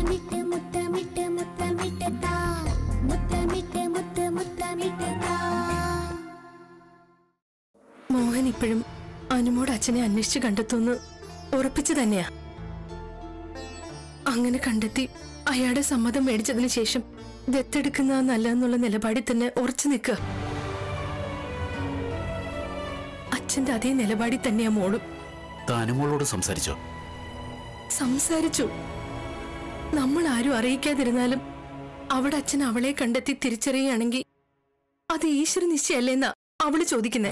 മുത്തമിട്ട് മുത്തമിട്ട് മുത്തമിട്ട് താ മുത്തമിട്ട് മുത്ത് മുത്തമിട്ട് താ മോഹൻ ഇപ്പോഴും അനുമോട് അച്ഛനെ അന്വേഷിച്ച് കണ്ടെത്തുമെന്ന് ഉറപ്പിച്ചു തന്നെയാ അങ്ങനെ കണ്ടെത്തി അയാളുടെ സമ്മതം മേടിച്ചതിന് ശേഷം ദത്തെടുക്കുന്ന നല്ലതെന്നുള്ള നിലപാടിൽ തന്നെ ഉറച്ചു നിൽക്കുക അച്ഛന്റെ അതേ നിലപാടിൽ തന്നെയാ മോളും താനുമോളോട് സംസാരിച്ചോ സംസാരിച്ചു നമ്മൾ ആരും അറിയിക്കാതിരുന്നാലും അവിടെ അച്ഛൻ അവളെ കണ്ടെത്തി തിരിച്ചറിയുകയാണെങ്കിൽ അത് ഈശ്വര നിശ്ചയല്ലേന്നാ അവള് ചോദിക്കുന്നേ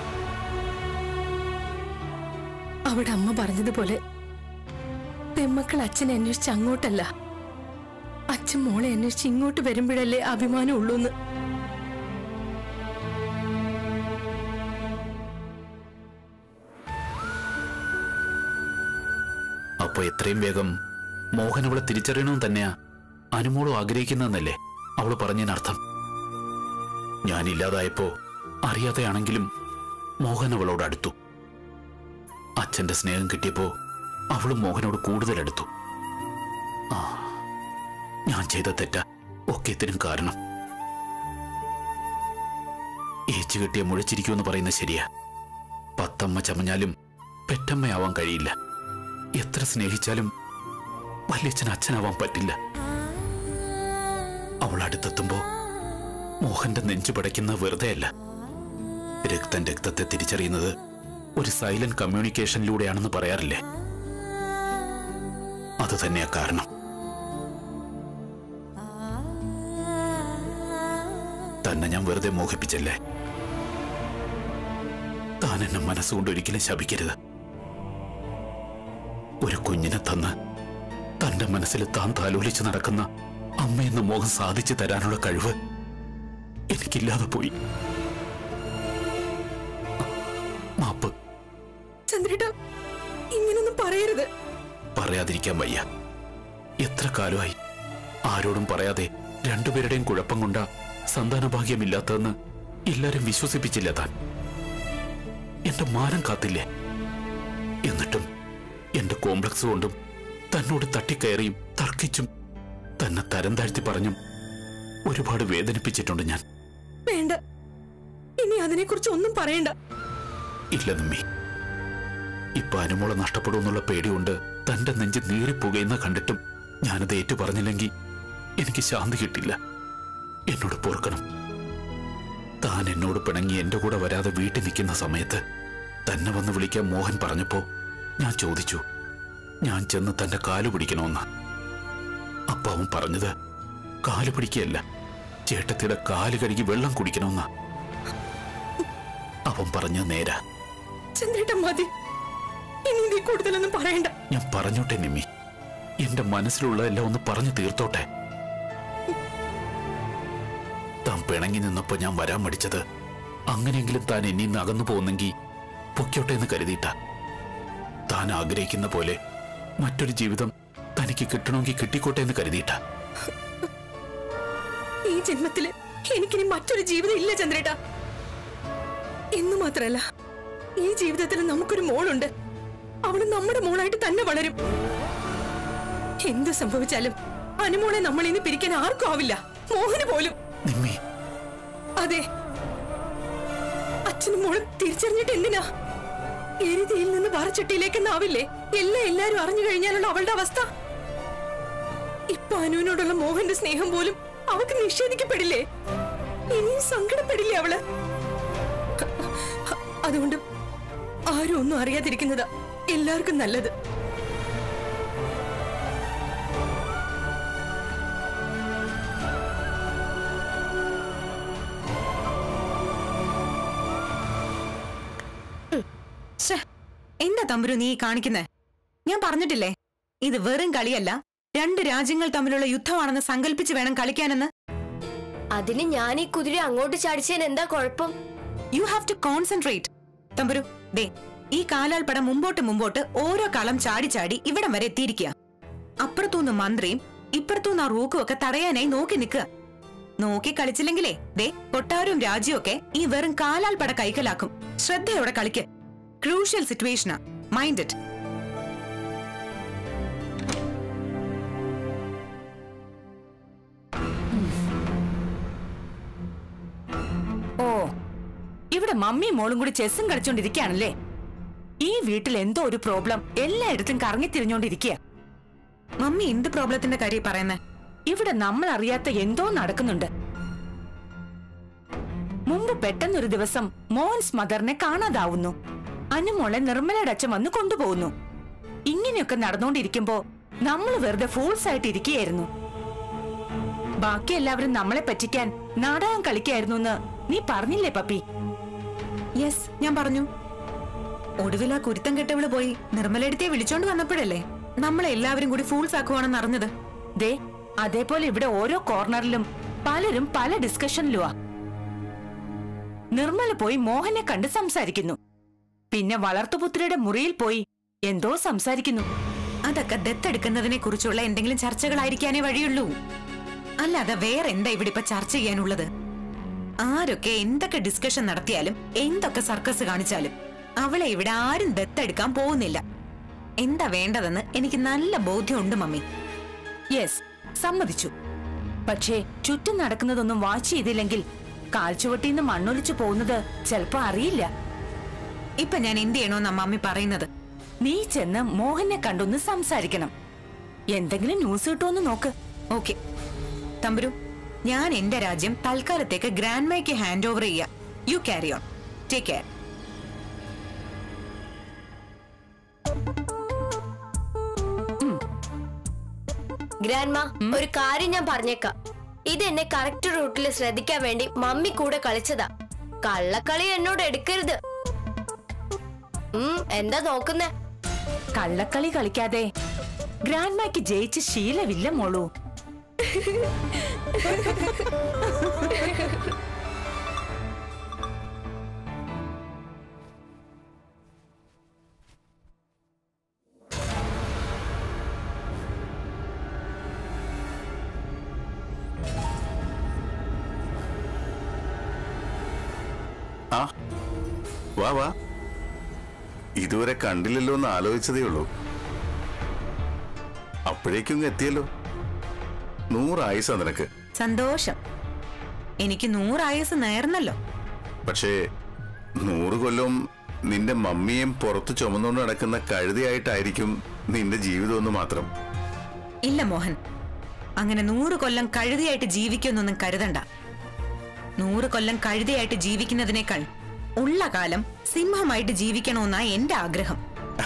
അവിടെ അമ്മ പറഞ്ഞതുപോലെ പെമ്മക്കൾ അച്ഛനെ അന്വേഷിച്ച് അങ്ങോട്ടല്ല അച്ഛൻ മോളെ അന്വേഷിച്ച് ഇങ്ങോട്ട് വരുമ്പോഴല്ലേ അഭിമാനം ഉള്ളൂന്ന് അപ്പൊ എത്രയും വേഗം മോഹൻ അവളെ തിരിച്ചറിയണമെന്ന് തന്നെയാ അനുമോളും ആഗ്രഹിക്കുന്നതെന്നല്ലേ അവള് പറഞ്ഞതിനർത്ഥം ഞാനില്ലാതായപ്പോ അറിയാതെയാണെങ്കിലും മോഹൻ അവളോട് അടുത്തു അച്ഛന്റെ സ്നേഹം കിട്ടിയപ്പോ അവളും മോഹനോട് കൂടുതൽ അടുത്തു ആ ഞാൻ ചെയ്ത തെറ്റ ഒക്കെ ഇതിനും കാരണം ഏച്ചു കെട്ടിയ മുഴച്ചിരിക്കുമെന്ന് പറയുന്നത് ശരിയാ പത്തമ്മ ചമഞ്ഞാലും പെറ്റമ്മയാവാൻ കഴിയില്ല എത്ര സ്നേഹിച്ചാലും വല്യച്ഛൻ അച്ഛനാവാൻ പറ്റില്ല അവൾ അടുത്തെത്തുമ്പോ മോഹന്റെ നെഞ്ചു പടയ്ക്കുന്ന വെറുതെയല്ല രക്തം രക്തത്തെ തിരിച്ചറിയുന്നത് ഒരു സൈലന്റ് കമ്മ്യൂണിക്കേഷനിലൂടെയാണെന്ന് പറയാറില്ലേ അത് തന്നെയാ കാരണം തന്നെ ഞാൻ വെറുതെ മോഹിപ്പിച്ചല്ലേ താൻ എന്നെ മനസ്സുകൊണ്ട് ഒരിക്കലും ശപിക്കരുത് ഒരു കുഞ്ഞിനെ തന്ന് തന്റെ മനസ്സിൽ താൻ താലോലിച്ച് നടക്കുന്ന അമ്മയെന്ന മോഹം സാധിച്ചു തരാനുള്ള കഴിവ് എനിക്കില്ലാതെ പോയി മാപ്പ് ചന്ദ്രേട്ട ഇങ്ങനൊന്നും പറയരുത് പറയാതിരിക്കാൻ വയ്യ എത്ര കാലമായി ആരോടും പറയാതെ രണ്ടുപേരുടെയും കുഴപ്പം കൊണ്ട സന്താനഭാഗ്യമില്ലാത്തതെന്ന് എല്ലാരും വിശ്വസിപ്പിച്ചില്ല താൻ എന്റെ മാനം കാത്തില്ലേ എന്നിട്ടും എന്റെ കോംപ്ലക്സ് കൊണ്ടും തന്നോട് തട്ടിക്കയറിയും തർക്കിച്ചും തന്നെ തരം താഴ്ത്തി പറഞ്ഞും ഒരുപാട് വേദനിപ്പിച്ചിട്ടുണ്ട് ഞാൻ വേണ്ട ഇനി അതിനെക്കുറിച്ച് ഒന്നും പറയണ്ട ഇല്ല നിമ്മി ഇപ്പൊ അനുമോളെ നഷ്ടപ്പെടുമെന്നുള്ള പേടികൊണ്ട് തന്റെ നെഞ്ച് നീറിപ്പുകയെന്ന കണ്ടിട്ടും ഞാനത് ഏറ്റു പറഞ്ഞില്ലെങ്കിൽ എനിക്ക് ശാന്തി കിട്ടില്ല എന്നോട് പൊറുക്കണം താൻ എന്നോട് പിണങ്ങി എന്റെ കൂടെ വരാതെ വീട്ടിൽ നിൽക്കുന്ന സമയത്ത് തന്നെ വന്ന് വിളിക്കാൻ മോഹൻ പറഞ്ഞപ്പോ ഞാൻ ചോദിച്ചു ഞാൻ ചെന്ന് തന്റെ കാലു പിടിക്കണമെന്ന് അപ്പൊ അവൻ പറഞ്ഞത് കാലു പിടിക്കുകയല്ല ചേട്ടത്തിയുടെ കാല് കഴുകി വെള്ളം കുടിക്കണമെന്നാ അവൻ പറഞ്ഞ നേരാ ചന്ദ്രേട്ട മതി ഇനി ഇതിൽ കൂടുതലൊന്നും പറയണ്ട ഞാൻ പറഞ്ഞോട്ടെ നിമ്മി എന്റെ മനസ്സിലുള്ളതെല്ലാം ഒന്ന് പറഞ്ഞു തീർത്തോട്ടെ താൻ പിണങ്ങി നിന്നപ്പോ ഞാൻ വരാൻ മടിച്ചത് അങ്ങനെയെങ്കിലും താൻ എന്നിൽ നിന്ന് അകന്നു പോകുന്നെങ്കിൽ പൊക്കോട്ടെ എന്ന് കരുതിയിട്ട താൻ ആഗ്രഹിക്കുന്ന പോലെ മറ്റൊരു ജീവിതം തനിക്ക് കിട്ടണമെങ്കിൽ കിട്ടിക്കോട്ടെ എന്ന് കരുതിയിട്ട ഈ ജന്മത്തില് എനിക്കിനി മറ്റൊരു ജീവിതം ഇല്ല ചന്ദ്രേട്ട എന്ന് മാത്രല്ല ഈ ജീവിതത്തിൽ നമുക്കൊരു മോളുണ്ട് അവള് നമ്മുടെ മോളായിട്ട് തന്നെ വളരും എന്ത് സംഭവിച്ചാലും അനുമോളെ നമ്മൾ ഇന്ന് പിരിക്കാൻ ആർക്കും ആവില്ല മോഹന് പോലും നിമ്മി അതെ അച്ഛനും മോളും തിരിച്ചറിഞ്ഞിട്ട് എന്തിനാ എരുതിയിൽ നിന്ന് വറച്ചട്ടിയിലേക്കെന്നാവില്ലേ എല്ലാം എല്ലാരും അറിഞ്ഞു കഴിഞ്ഞാലുള്ള അവളുടെ അവസ്ഥ ഇപ്പൊ അനുവിനോടുള്ള മോഹന്റെ സ്നേഹം പോലും അവൾക്ക് നിഷേധിക്കപ്പെടില്ലേ ഇനിയും സങ്കടപ്പെടില്ലേ അവള് അതുകൊണ്ട് ആരും ഒന്നും അറിയാതിരിക്കുന്നതാ എല്ലാവർക്കും നല്ലത് ശ്ശെ, എന്താ തമ്പുരു നീ ഈ കാണിക്കുന്നേ ഞാൻ പറഞ്ഞിട്ടില്ലേ ഇത് വെറും കളിയല്ല രണ്ട് രാജ്യങ്ങൾ തമ്മിലുള്ള യുദ്ധമാണെന്ന് സങ്കല്പിച്ച് വേണം കളിക്കാനെന്ന് അതിന് ഞാൻ ഈ കുതിര അങ്ങോട്ട് ചാടിച്ചതിന് എന്താ കുഴപ്പം യു ഹാവ് ടു കോൺസെൻട്രേറ്റ് തമ്പുരു ദേ ഈ കാലാൾപ്പട മുമ്പോട്ട് മുമ്പോട്ട് ഓരോ കളം ചാടി ചാടി ഇവിടം വരെ എത്തിയിരിക്കുക അപ്പുറത്തുനിന്ന് മന്ത്രിയും ഇപ്പുറത്തുനിന്ന് ആ റൂക്കും ഒക്കെ തടയാനായി നോക്കി നിൽക്കുക നോക്കി കളിച്ചില്ലെങ്കിലേ ദേ കൊട്ടാരവും രാജ്യവും ഒക്കെ ഈ വെറും കാലാൾപ്പട കൈക്കലാക്കും ശ്രദ്ധയോടെ കളിക്ക് ക്രൂഷ്യൽ സിറ്റുവേഷനാ മൈൻഡ് ഇറ്റ് ഇവിടെ മമ്മിയും മോളും കൂടി ചെസ്സും കളിച്ചോണ്ടിരിക്കുകയാണല്ലേ ഈ വീട്ടിൽ എന്തോ ഒരു പ്രോബ്ലം എല്ലായിടത്തും കറങ്ങി തിരിഞ്ഞോണ്ടിരിക്കുക മമ്മി എന്ത് പ്രോബ്ലത്തിന്റെ കാര്യം പറയുന്നേ ഇവിടെ നമ്മൾ അറിയാത്ത എന്തോ നടക്കുന്നുണ്ട് മുമ്പ് പെട്ടെന്നൊരു ദിവസം മോഹൻസ് മദറിനെ കാണാതാവുന്നു അനുമോളെ നിർമ്മലയുടെ അച്ഛൻ വന്ന് കൊണ്ടുപോകുന്നു ഇങ്ങനെയൊക്കെ നടന്നുകൊണ്ടിരിക്കുമ്പോ നമ്മൾ വെറുതെ ഫൂൾസ് ആയിട്ട് ഇരിക്കുകയായിരുന്നു ബാക്കി എല്ലാവരും നമ്മളെ പറ്റിക്കാൻ നാടകം കളിക്കായിരുന്നു എന്ന് നീ പറഞ്ഞില്ലേ പപ്പി യെസ് ഞാൻ പറഞ്ഞു ഒടുവിൽ ആ കുരുത്തം കെട്ടവള് പോയി നിർമ്മലെടുത്തിയെ വിളിച്ചോണ്ട് വന്നപ്പോഴല്ലേ നമ്മളെ എല്ലാവരും കൂടി ഫൂൾസ് ആക്കുവാണെന്ന് അറിഞ്ഞത് ദേ അതേപോലെ ഇവിടെ ഓരോ കോർണറിലും പലരും പല ഡിസ്കഷനിലുവാ നിർമ്മല പോയി മോഹനെ കണ്ട് സംസാരിക്കുന്നു പിന്നെ വളർത്തുപുത്രിയുടെ മുറിയിൽ പോയി എന്തോ സംസാരിക്കുന്നു അതൊക്കെ ദത്തെടുക്കുന്നതിനെ കുറിച്ചുള്ള എന്തെങ്കിലും ചർച്ചകളായിരിക്കാനേ വഴിയുള്ളൂ അല്ലാതെ വേറെ എന്താ ഇവിടെ ഇപ്പൊ ചർച്ച ചെയ്യാനുള്ളത് ആരൊക്കെ എന്തൊക്കെ ഡിസ്കഷൻ നടത്തിയാലും എന്തൊക്കെ സർക്കസ് കാണിച്ചാലും അവളെ ഇവിടെ ആരും ദത്തെടുക്കാൻ പോകുന്നില്ല എന്താ വേണ്ടതെന്ന് എനിക്ക് നല്ല ബോധ്യമുണ്ട് മമ്മി യെസ് സമ്മതിച്ചു പക്ഷേ ചുറ്റും നടക്കുന്നതൊന്നും വാച്ച് ചെയ്തില്ലെങ്കിൽ കാൽച്ചുവട്ടിന്ന് മണ്ണൊലിച്ചു പോകുന്നത് ചിലപ്പോ അറിയില്ല ഇപ്പൊ ഞാൻ എന്ത് ചെയ്യണോന്നാ മമ്മി പറയുന്നത് നീ ചെന്ന് മോഹനെ കണ്ടൊന്ന് സംസാരിക്കണം എന്തെങ്കിലും ന്യൂസ് കിട്ടുമെന്ന് നോക്ക് ഓക്കെ തമ്പുരു ഞാൻ എന്റെ രാജ്യം തൽക്കാലത്തേക്ക് ഗ്രാൻഡ് മൈക്ക് ഹാൻഡ് ഓവർ ചെയ്യാം you carry on take care grandma ഒരു കാര്യം ഞാൻ പറഞ്ഞേക്കാം ഇത് എന്നെ കറക്റ്റ് റൂട്ടിൽ ശ്രദ്ധിക്കാൻ വേണ്ടി മമ്മി കൂടെ കളിച്ചതാ കള്ളക്കളി എന്നോട് എടുക്കരുത് ഉം എന്താ നോക്കുന്നേ കള്ളക്കളി കളിക്കാതെ ഗ്രാൻഡ്മാക്ക് ജയിച്ച് ശീലമില്ല മോളൂ ആ വാ വാ ഇതുവരെ കണ്ടില്ലല്ലോ എന്ന് ആലോചിച്ചതേ ഉള്ളൂ അപ്പോഴേക്കും ഇങ്ങ് എത്തിയല്ലോ നൂറായുസാ നിനക്ക് സന്തോഷം എനിക്ക് നൂറായസ് നേർന്നല്ലോ പക്ഷേ നൂറ് കൊല്ലം നിന്റെ മമ്മിയും പുറത്ത് ചുമന്നുകൊണ്ട് നടക്കുന്ന കഴുതയായിട്ടായിരിക്കും നിന്റെ ജീവിതമെന്ന് മാത്രം ഇല്ല മോഹൻ അങ്ങനെ നൂറ് കൊല്ലം കഴുതയായിട്ട് ജീവിക്കുമെന്നൊന്നും കരുതണ്ട നൂറ് കൊല്ലം കഴുതയായിട്ട് ജീവിക്കുന്നതിനേക്കാൾ ഉള്ള കാലം സിംഹമായിട്ട് ജീവിക്കണമെന്നാ എന്റെ ആഗ്രഹം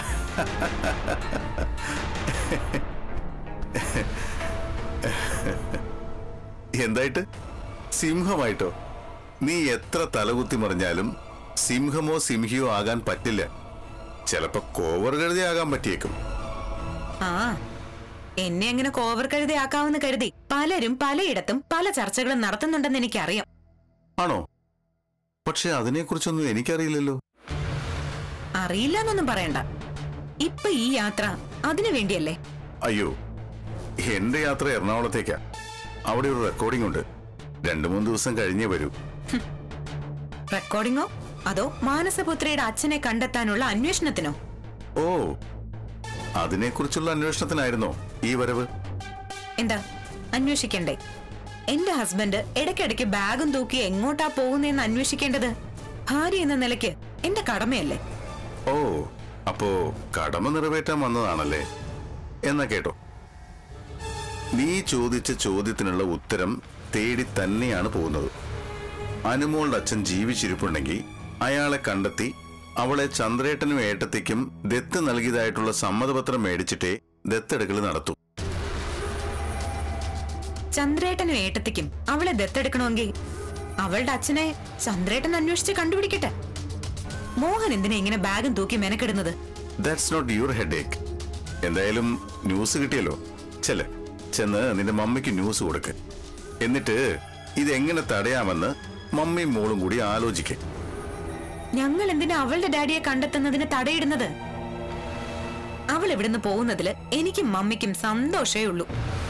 എന്തായിട്ട് സിംഹമായിട്ടോ നീ എത്ര തലകുത്തി മറിഞ്ഞാലും സിംഹമോ സിംഹിയോ ആകാൻ പറ്റില്ല ചിലപ്പോ കോവർ കഴുതയാകാൻ പറ്റിയേക്കും ആ എന്നെ അങ്ങനെ കോവർ കഴുതയാക്കാമെന്ന് കരുതി പലരും പലയിടത്തും പല ചർച്ചകളും നടത്തുന്നുണ്ടെന്ന് എനിക്കറിയാം ആണോ പക്ഷെ അതിനെക്കുറിച്ചൊന്നും എനിക്കറിയില്ലല്ലോ അറിയില്ല എന്നൊന്നും പറയണ്ട ഇപ്പൊ ഈ യാത്ര അതിനു വേണ്ടിയല്ലേ അയ്യോ എന്റെ യാത്ര എറണാകുളത്തേക്കാ അവിടെ ഒരു റെക്കോർഡിംഗ് ഉണ്ട് രണ്ടു മൂന്ന് ദിവസം കഴിഞ്ഞേ വരൂ റെക്കോർഡിങ്ങോ അതോ മാനസപുത്രിയുടെ അച്ഛനെ കണ്ടെത്താനുള്ള അന്വേഷണത്തിനോ ഓ അതിനെക്കുറിച്ചുള്ള അന്വേഷണത്തിനായിരുന്നോ ഈ വരവ് എന്താ അന്വേഷിക്കണ്ടേ എന്റെ ഹസ്ബൻഡ് ഇടയ്ക്കിടയ്ക്ക് ബാഗും തൂക്കി എങ്ങോട്ടാ പോകുന്നതെന്ന് അന്വേഷിക്കേണ്ടത് ഭാര്യ എന്ന നിലയ്ക്ക് എന്റെ കടമയല്ലേ ഓ അപ്പോ കടമ നിറവേറ്റാൻ വന്നതാണല്ലേ എന്നാ കേട്ടോ നീ ചോദിച്ച ചോദ്യത്തിനുള്ള ഉത്തരം തേടി തന്നെയാണ് പോകുന്നത് അനുമോളുടെ അച്ഛൻ ജീവിച്ചിരിപ്പുണ്ടെങ്കിൽ അയാളെ കണ്ടെത്തി അവളെ ചന്ദ്രേട്ടനും ഏട്ടത്തിക്കും ദത്ത് നൽകിയതായിട്ടുള്ള സമ്മതപത്രം മേടിച്ചിട്ടേ ദത്തെടുക്കൽ നടത്തൂ ചന്ദ്രേട്ടനും ഏട്ടത്തിക്കും അവളെ ദത്തെടുക്കണമെങ്കിൽ അവളുടെ അച്ഛനെ ചന്ദ്രേട്ടൻ അന്വേഷിച്ച് കണ്ടുപിടിക്കട്ടെ മോഹൻ എന്തിനാ ഇങ്ങനെ ബാഗും തൂക്കി മെനക്കെടുന്നത് that's not your headache എന്തായാലും ന്യൂസ് കിട്ടിയല്ലോ ചെല് ചെന്ന് നിന്റെ മമ്മിക്ക് ന്യൂസ് കൊടുക്ക് എന്നിട്ട് ഇതെങ്ങനെ തടയാമെന്ന് മമ്മിയും മോളും കൂടി ആലോചിക്ക് ഞങ്ങൾ എന്തിനാ അവളുടെ ഡാഡിയെ കണ്ടെത്തുന്നതിന് തടയിടുന്നത് അവൾ ഇവിടുന്ന് പോകുന്നതില് എനിക്കും മമ്മിക്കും സന്തോഷേ ഉള്ളൂ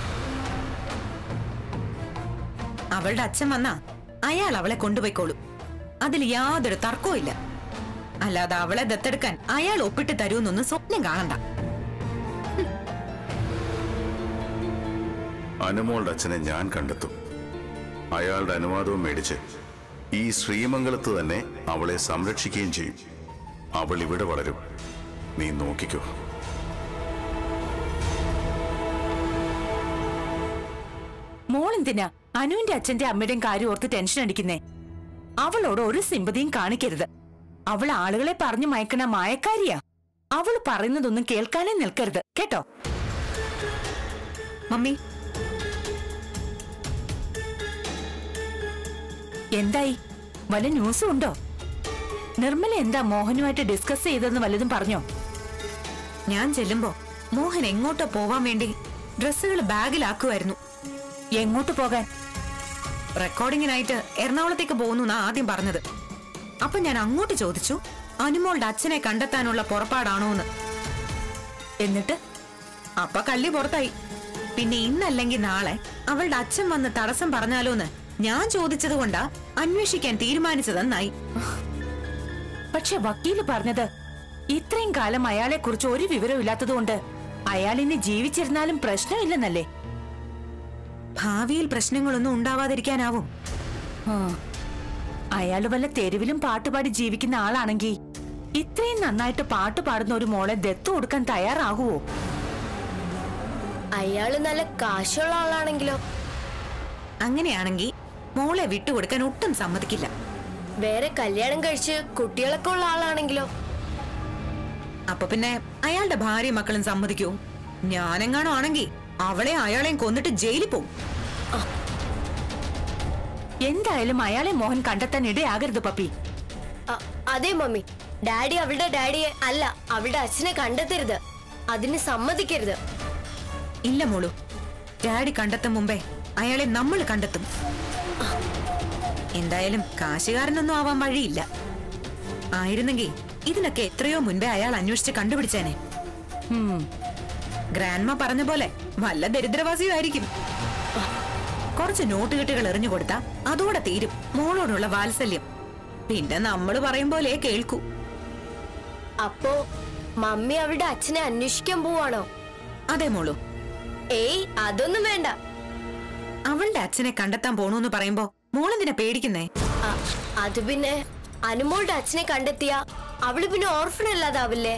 അവളുടെ അച്ഛൻ വന്നാ അയാൾ അവളെ കൊണ്ടുപോയിക്കോളൂ അതിൽ യാതൊരു തർക്കവും ഇല്ല അല്ലാതെ അവളെ ദത്തെടുക്കാൻ അയാൾ ഒപ്പിട്ട് തരൂന്നൊന്നും സ്വപ്നം കാണണ്ട അനുമോളുടെ അച്ഛനെ ഞാൻ കണ്ടെത്തും അയാളുടെ അനുവാദവും മേടിച്ച് ഈ ശ്രീമംഗലത്ത് തന്നെ അവളെ സംരക്ഷിക്കുകയും ചെയ്യും അവൾ ഇവിടെ വളരും നീ നോക്കിക്കോ മോൾ എന്തിനാ അനുവിന്റെ അച്ഛന്റെ അമ്മയുടെയും കാര്യം ഓർത്ത് ടെൻഷൻ അടിക്കുന്നേ അവളോട് ഒരു സിമ്പതിയും കാണിക്കരുത് അവൾ ആളുകളെ പറഞ്ഞു മയക്കണ മായക്കാരിയാ അവൾ പറയുന്നതൊന്നും കേൾക്കാനേ നിൽക്കരുത് കേട്ടോ മമ്മി എന്തായി വല്ല ന്യൂസും ഉണ്ടോ നിർമ്മല എന്താ മോഹനുമായിട്ട് ഡിസ്കസ് ചെയ്തെന്ന് വല്ലതും പറഞ്ഞോ ഞാൻ ചെല്ലുമ്പോ മോഹൻ എങ്ങോട്ടോ പോവാൻ വേണ്ടി ഡ്രസ്സുകൾ ബാഗിലാക്കുമായിരുന്നു എങ്ങോട്ട് പോകാൻ റെക്കോർഡിങ്ങിനായിട്ട് എറണാകുളത്തേക്ക് പോകുന്നു എന്നാ ആദ്യം പറഞ്ഞത് അപ്പൊ ഞാൻ അങ്ങോട്ട് ചോദിച്ചു അനുമോളുടെ അച്ഛനെ കണ്ടെത്താനുള്ള പുറപ്പാടാണോ എന്ന് എന്നിട്ട് അപ്പൊ കള്ളി പുറത്തായി പിന്നെ ഇന്നല്ലെങ്കിൽ നാളെ അവളുടെ അച്ഛൻ വന്ന് തടസ്സം പറഞ്ഞാലോന്ന് ഞാൻ ചോദിച്ചത് കൊണ്ടാ അന്വേഷിക്കാൻ തീരുമാനിച്ചതെന്നായി പക്ഷെ വക്കീല് പറഞ്ഞത് ഇത്രയും കാലം അയാളെ കുറിച്ച് ഒരു വിവരവും ഇല്ലാത്തതുകൊണ്ട് അയാൾ ഇനി ജീവിച്ചിരുന്നാലും പ്രശ്നമില്ലെന്നല്ലേ ഭാവിയിൽ പ്രശ്നങ്ങളൊന്നും ഉണ്ടാവാതിരിക്കാനാവും ആ. അയാള് വല്ല തെരുവിലും പാട്ടുപാടി ജീവിക്കുന്ന ആളാണെങ്കിൽ ഇത്രയും നന്നായിട്ട് പാട്ട് പാടുന്ന ഒരു മോളെ ദത്തു കൊടുക്കാൻ തയ്യാറാകുവോ അയാള് നല്ല കാശുള്ള ആളാണെങ്കിലോ അങ്ങനെയാണെങ്കിൽ മോളെ വിട്ടുകൊടുക്കാൻ ഒട്ടും സമ്മതിക്കില്ല വേറെ കല്യാണം കഴിച്ച് കുട്ടികളൊക്കെ ഉള്ള ആളാണെങ്കിലോ അപ്പൊ പിന്നെ അയാളുടെ ഭാര്യയും മക്കളും സമ്മതിക്കൂ ഞാനെങ്ങാണോ ആണെങ്കിൽ അവളെ അയാളെയും കൊന്നിട്ട് ജയിലിൽ പോവും എന്തായാലും അയാളെ മോഹൻ കണ്ടെത്താൻ ഇടയാകരുത് പപ്പി അ- അതെ മമ്മി ഡാഡി അവളുടെ ഡാഡിയെ അല്ല അവളുടെ അച്ഛനെ കണ്ടെത്തരുത് അതിന് സമ്മതിക്കരുത് ഇല്ല മോളു ഡാഡി കണ്ടെത്തും മുമ്പേ അയാളെ നമ്മൾ കണ്ടെത്തും എന്തായാലും കാശുകാരനൊന്നും ആവാൻ വഴിയില്ല ആയിരുന്നെങ്കിൽ ഇതിനൊക്കെ എത്രയോ മുൻപേ അയാൾ അന്വേഷിച്ച് കണ്ടുപിടിച്ചേനെ ഉം. ഗ്രാൻഡ്മ പറഞ്ഞ പോലെ വല്ല ദരിദ്രവാസിയും ആയിരിക്കും കുറച്ച് നോട്ടുകെട്ടുകൾ എറിഞ്ഞു കൊടുത്താ അതോടെ തീരും മോളോടുള്ള വാത്സല്യം പിന്നെ നമ്മൾ പറയും പോലെ കേൾക്കൂ അപ്പോ മമ്മി അവളുടെ അച്ഛനെ അന്വേഷിക്കാൻ പോവാണോ അതെ മോളു ഏയ് അതൊന്നും വേണ്ട അവളുടെ അച്ഛനെ കണ്ടെത്താൻ പോണൂന്ന് പറയുമ്പോ മോളെന്തിനാ പേടിക്കുന്നേ അ- അത് പിന്നെ അനുമോളുടെ അച്ഛനെ കണ്ടെത്തിയ അവള് പിന്നെ ഓർഫൺ അല്ലാതാവില്ലേ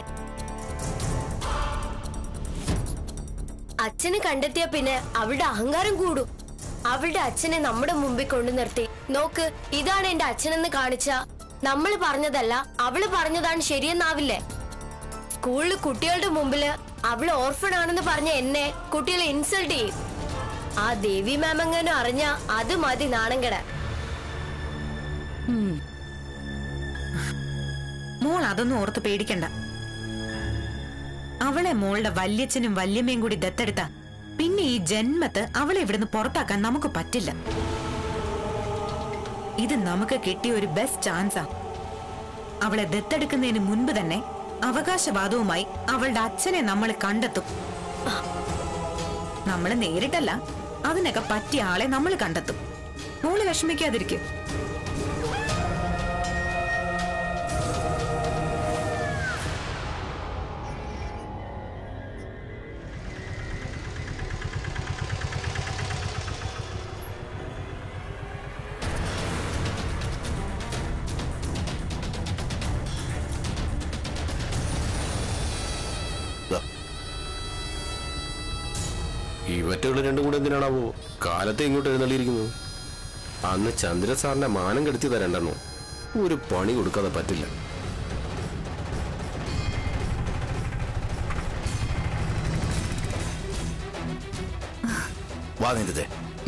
അച്ഛനെ കണ്ടെത്തിയ പിന്നെ അവളുടെ അഹങ്കാരം കൂടും അവളുടെ അച്ഛനെ നമ്മുടെ മുമ്പിൽ കൊണ്ടു നിർത്തി നോക്ക് ഇതാണ് എന്റെ അച്ഛനെന്ന് കാണിച്ച നമ്മൾ പറഞ്ഞതല്ല അവള് പറഞ്ഞതാണ് ശരിയെന്നാവില്ലേ സ്കൂളിൽ കുട്ടികളുടെ മുമ്പില് അവള് ഓർഫൺ ആണെന്ന് പറഞ്ഞ എന്നെ കുട്ടികളെ ഇൻസൾട്ട് ചെയ്യും ആ ദേവി മാമങ്ങനും അറിഞ്ഞ അത് മതി നാണംകട ഉം. മോൾ അതൊന്നും ഓർത്ത് പേടിക്കണ്ട അവളെ മോളുടെ വല്യച്ഛനും വല്യമ്മയും കൂടി ദത്തെടുത്ത പിന്നെ ഈ ജന്മത്ത് അവളെ ഇവിടുന്ന് പുറത്താക്കാൻ നമുക്ക് പറ്റില്ല ഇത് നമുക്ക് കിട്ടിയ ഒരു ബെസ്റ്റ് ചാൻസാ അവളെ ദത്തെടുക്കുന്നതിന് മുൻപ് തന്നെ അവകാശവാദവുമായി അവളുടെ അച്ഛനെ നമ്മൾ കണ്ടെത്തും നമ്മൾ നേരിട്ടല്ല അതിനൊക്കെ പറ്റിയ ആളെ നമ്മൾ കണ്ടെത്തും മോള് വിഷമിക്കാതിരിക്കും ഇവറ്റകൾ രണ്ടും കൂടെ എന്തിനാണാവോ കാലത്തെ ഇങ്ങോട്ട് എഴുന്നള്ളിയിരിക്കുന്നത് അന്ന് ചന്ദ്ര സാറിന്റെ മാനം കെടുത്തി തരണ്ടെന്നോ ഒരു പണി കൊടുക്കാതെ പറ്റില്ല വാ നിന്റെ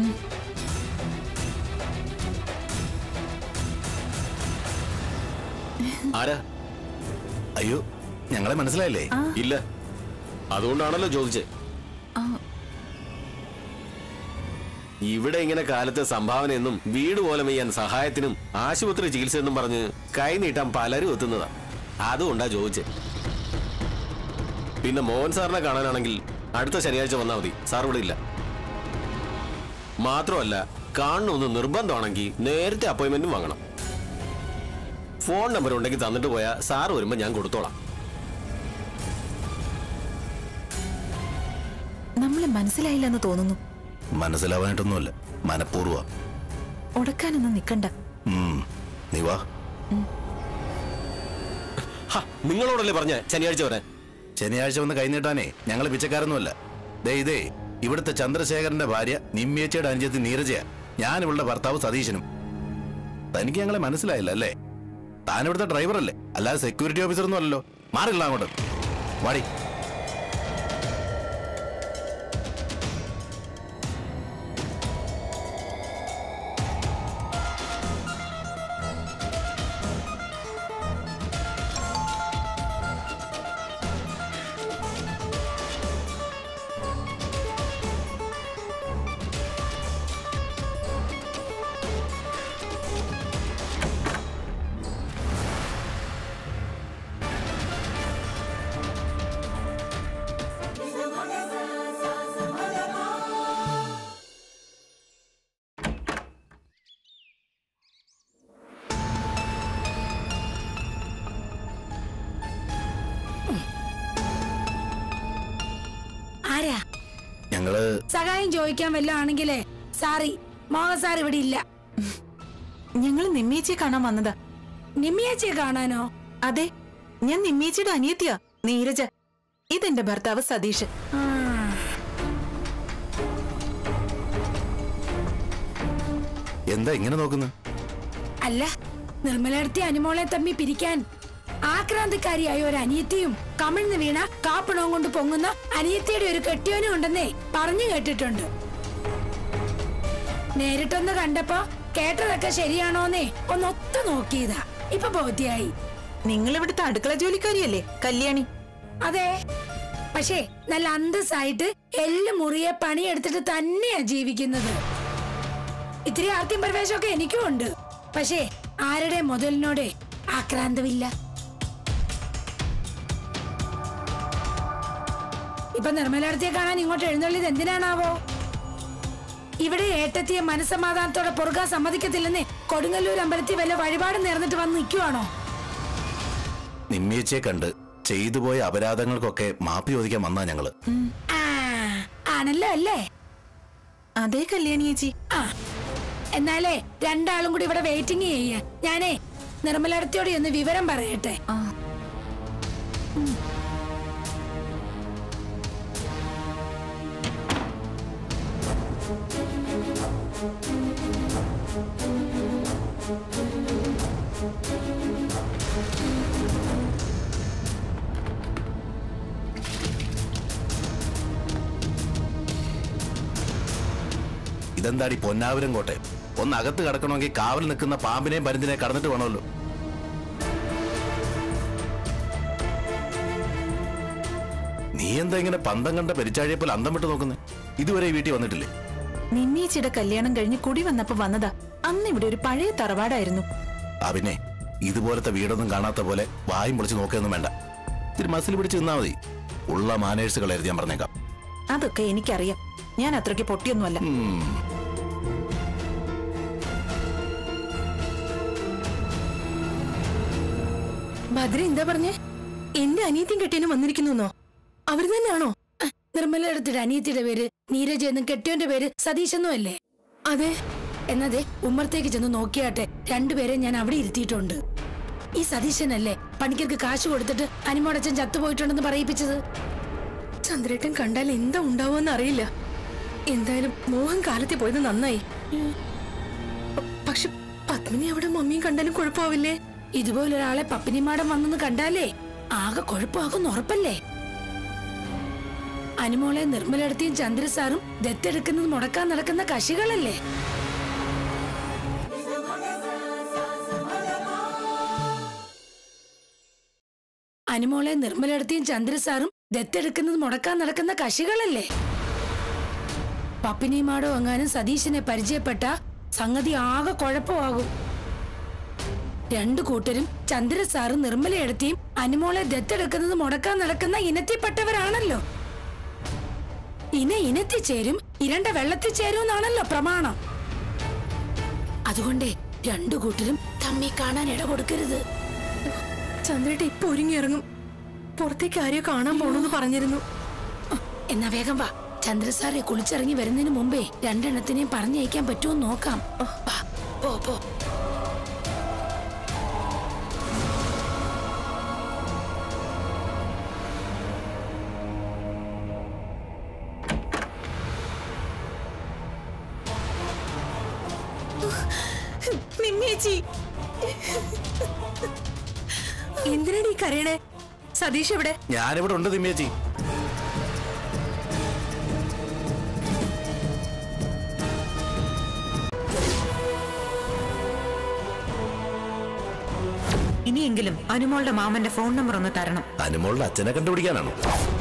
ആരാ അയ്യോ ഞങ്ങളെ മനസ്സിലായില്ലേ ഇല്ല അതുകൊണ്ടാണല്ലോ ചോദിച്ചേ ഇവിടെ ഇങ്ങനെ കാലത്തെ സംഭാവനയെന്നും വീട് പോലെ ചെയ്യാൻ സഹായത്തിനും ആശുപത്രി ചികിത്സയെന്നും പറഞ്ഞ് കൈ നീട്ടാൻ പലരും എത്തുന്നതാ അതുകൊണ്ടാ ചോദിച്ചേ പിന്നെ മോഹൻ സാറിനെ കാണാനാണെങ്കിൽ അടുത്ത ശനിയാഴ്ച വന്നാൽ മതി സാർ ഇവിടെ ഇല്ല മാത്രമല്ല കാണണമെന്ന് നിർബന്ധമാണെങ്കിൽ നേരത്തെ അപ്പോയിന്റ്മെന്റും വാങ്ങണം ഫോൺ നമ്പർ ഉണ്ടെങ്കിൽ തന്നിട്ട് പോയാൽ സാർ വരുമ്പോൾ ഞാൻ കൊടുത്തോളാം നമ്മളെ മനസ്സിലായില്ലെന്ന് തോന്നുന്നു മനസ്സിലാവാനായിട്ടൊന്നുമല്ല മനഃപൂർവ്വ ഉടക്കാനൊന്നും നിക്കണ്ട ഉം നീ വാ ഹ, നിങ്ങളോടല്ലേ പറഞ്ഞ ശനിയാഴ്ച വരാൻ ശനിയാഴ്ച വന്ന് കൈനീട്ടാനേ ഞങ്ങൾ പിച്ചക്കാരൊന്നുമല്ല ദേ ഇതേ ഇവിടുത്തെ ചന്ദ്രശേഖരന്റെ ഭാര്യ നിമ്മിയച്ചയുടെ അനുജത്തി നീരജയ ഞാൻ ഇവളുടെ ഭർത്താവ് സതീശനും തനിക്ക് ഞങ്ങളെ മനസ്സിലായില്ല അല്ലേ താൻ ഇവിടുത്തെ ഡ്രൈവർ അല്ലേ അല്ലാതെ സെക്യൂരിറ്റി ഓഫീസർ ഒന്നും അല്ലല്ലോ മാറില്ല അങ്ങോട്ട് വാടി ആരാ ഞങ്ങള് സഹായം ചോദിക്കാൻ വല്ല ആണെങ്കിലേ സാറി മോഹൻ സാർ ഇവിടെ ഇല്ല ഞങ്ങൾ നിമ്മേച്ചിയെ കാണാൻ വന്നതാ നിമ്മിയാച്ചിയെ കാണാനോ അതെ ഞാൻ നിമ്മേച്ചിയുടെ അനിയത്തിയാ നീരജ ഇതെന്റെ ഭർത്താവ് സതീഷ് ആ, എന്താ ഇങ്ങനെ നോക്കുന്നത് അല്ല നിർമ്മലടുത്തി അനുമോളെ തമ്മി പിരിക്കാൻ ആക്രാന്തക്കാരിയായ ഒരു അനിയത്തിയും കമിഴ്ന്ന് വീണ കാപ്പണവും കൊണ്ട് പൊങ്ങുന്ന അനിയത്തിയുടെ ഒരു കെട്ടിയോനും ഉണ്ടെന്നേ പറഞ്ഞു കേട്ടിട്ടുണ്ട് നേരിട്ടൊന്ന് കണ്ടപ്പോ കേട്ടതൊക്കെ ശരിയാണോന്നേ ഒന്നൊത്തു നോക്കിയതാ ഇപ്പൊ ബോധ്യായി നിങ്ങൾ ഇവിടുത്തെ അടുക്കള ജോലിക്കാരിയല്ലേ കല്യാണി അതെ പക്ഷേ നല്ല അന്തസ്സായിട്ട് എല്ല് മുറിയെ പണിയെടുത്തിട്ട് തന്നെയാ ജീവിക്കുന്നത് ഇത്തിരി ആർത്തിയും പ്രവേശമൊക്കെ എനിക്കും ഉണ്ട് പക്ഷേ ആരുടെ മുതലിനോട് ആക്രാന്തമില്ല ഇപ്പൊ നിർമ്മലാടത്തിയെ കാണാൻ ഇങ്ങോട്ട് എഴുന്നള്ളിയത് എന്തിനാണാവോ ഇവിടെ ഏട്ടത്തിയെ മനസ്സമാധാനത്തോടെ പൊറുകാൻ സമ്മതിക്കത്തില്ലെന്നേ കൊടുങ്ങല്ലൂർ അമ്പലത്തിൽ വല്ല വഴിപാട് നേർന്നിട്ട് വന്ന് നിൽക്കുവാണോ നിമ്മിയച്ചയെ കണ്ട് ചെയ്തു പോയ അപരാധങ്ങൾക്കൊക്കെ മാപ്പി ചോദിക്കാൻ വന്നാ ഞങ്ങള് ആ ആണല്ലോ അല്ലേ അതേ കല്യാണി ചേച്ചി ആ എന്നാലേ രണ്ടാളും കൂടി ഇവിടെ വെയിറ്റിംഗ് ചെയ്യാ ഞാനേ നിർമ്മലടത്തിയോട് ഒന്ന് വിവരം പറയട്ടെ ഇതെന്താടി പൊന്നാവരം കോട്ടെ ഒന്ന് അകത്ത് കിടക്കണമെങ്കിൽ കാവൽ നിൽക്കുന്ന പാമ്പിനെയും പരുന്തിനെയും കടന്നിട്ട് വേണമല്ലോ നീ എന്താ ഇങ്ങനെ പന്തം കണ്ട പെരിച്ചാഴിയെ പോലെ അന്തം വിട്ട് നോക്കുന്നത് ഇതുവരെ ഈ വീട്ടിൽ വന്നിട്ടില്ലേ നിമ്മേച്ചിയുടെ കല്യാണം കഴിഞ്ഞ് കുടി വന്നപ്പോ വന്നതാ അന്ന് ഇവിടെ ഒരു പഴയ തറവാടായിരുന്നു ആ പിന്നെ ഇതുപോലത്തെ വീടൊന്നും കാണാത്ത പോലെ വായും പൊളിച്ച് നോക്കുകയൊന്നും വേണ്ട ഇത്തിരി മസിൽ പിടിച്ച് നിന്നാ മതി ഉള്ള മാനേഴ്സ് കളയരുത് ഞാൻ പറഞ്ഞേക്കാം അതൊക്കെ എനിക്കറിയാം ഞാൻ അത്രയ്ക്ക് പൊട്ടിയൊന്നുമല്ല ഉം. ഭദ്ര എന്താ പറഞ്ഞേ എന്റെ അനിയത്തിയും കെട്ടിയനും വന്നിരിക്കുന്നു അവര് തന്നെയാണോ നിർമ്മലടത്തിയുടെ അനിയത്തിയുടെ പേര് നീരജ് എന്നും കെട്ടിയോന്റെ പേര് സതീഷ് എന്നും അല്ലേ അതെ എന്നതേ ഉമ്മറത്തേക്ക് ചെന്ന് നോക്കിയാട്ടെ രണ്ടുപേരെ ഞാൻ അവിടെ ഇരുത്തിയിട്ടുണ്ട് ഈ സതീശനല്ലേ പണിക്കർക്ക് കാശ് കൊടുത്തിട്ട് അനിമോടച്ചൻ ചത്തുപോയിട്ടുണ്ടെന്ന് പറയിപ്പിച്ചത് ചന്ദ്രേട്ടൻ കണ്ടാൽ എന്താ ഉണ്ടാവുമെന്ന് അറിയില്ല എന്തായാലും മോഹൻ കാലത്തെ പോയത് നന്നായി പ- പക്ഷെ പത്മിനി അവിടെ മമ്മിയും കണ്ടാലും കുഴപ്പമാവില്ലേ ഇതുപോലൊരാളെ പപ്പിനിമാടം വന്നെന്ന് കണ്ടാലേ ആകെ കുഴപ്പമാകുന്ന ഉറപ്പല്ലേ അനുമോളെ നിർമ്മലടത്തിയും ചന്ദ്രസാറും ദത്തെടുക്കുന്നത് മുടക്കാൻ നടക്കുന്ന കശികളല്ലേ അനുമോളെ നിർമ്മലടത്തിയും ചന്ദ്രസാറും ദത്തെടുക്കുന്നത് മുടക്കാൻ നടക്കുന്ന കശികളല്ലേ പപ്പിനിമാടോ എങ്ങാനും സതീശനെ പരിചയപ്പെട്ട സംഗതി ആകെ കുഴപ്പമാകും രണ്ടു കൂട്ടരും ചന്ദ്രസാറും നിർമ്മലയെടുത്തിയും അനുമോളെ ദത്തെടുക്കുന്നത് മുടക്കാൻ നടക്കുന്ന ഇനത്തിൽപ്പെട്ടവരാണല്ലോ ഇന ഇനത്തിൽ ചേരും ഇരണ്ട വെള്ളത്തിൽ ചേരും എന്നാണല്ലോ പ്രമാണം അതുകൊണ്ടേ രണ്ടു കൂട്ടരും തമ്മി കാണാൻ ഇട കൊടുക്കരുത് ചന്ദ്രേട്ട ഇപ്പൊ ഒരുങ്ങി ഇറങ്ങും പുറത്തേക്ക് ആരെയോ കാണാൻ പോണെന്ന് പറഞ്ഞിരുന്നു എന്നാ വേഗം വാ ചന്ദ്രസാറെ കുളിച്ചിറങ്ങി വരുന്നതിന് മുമ്പേ രണ്ടെണ്ണത്തിനെയും പറഞ്ഞയക്കാൻ പറ്റുമോ നോക്കാം വാ, പോ പോ ചേച്ചി എന്തിനാണ് ഈ കരയണേ സതീഷ് എവിടെ ഞാനിവിടെ ഉണ്ട് തിമ്മേച്ചി ഇനിയെങ്കിലും അനുമോളുടെ മാമന്റെ ഫോൺ നമ്പർ ഒന്ന് തരണം അനുമോളുടെ അച്ഛനെ കണ്ടുപിടിക്കാനാണോ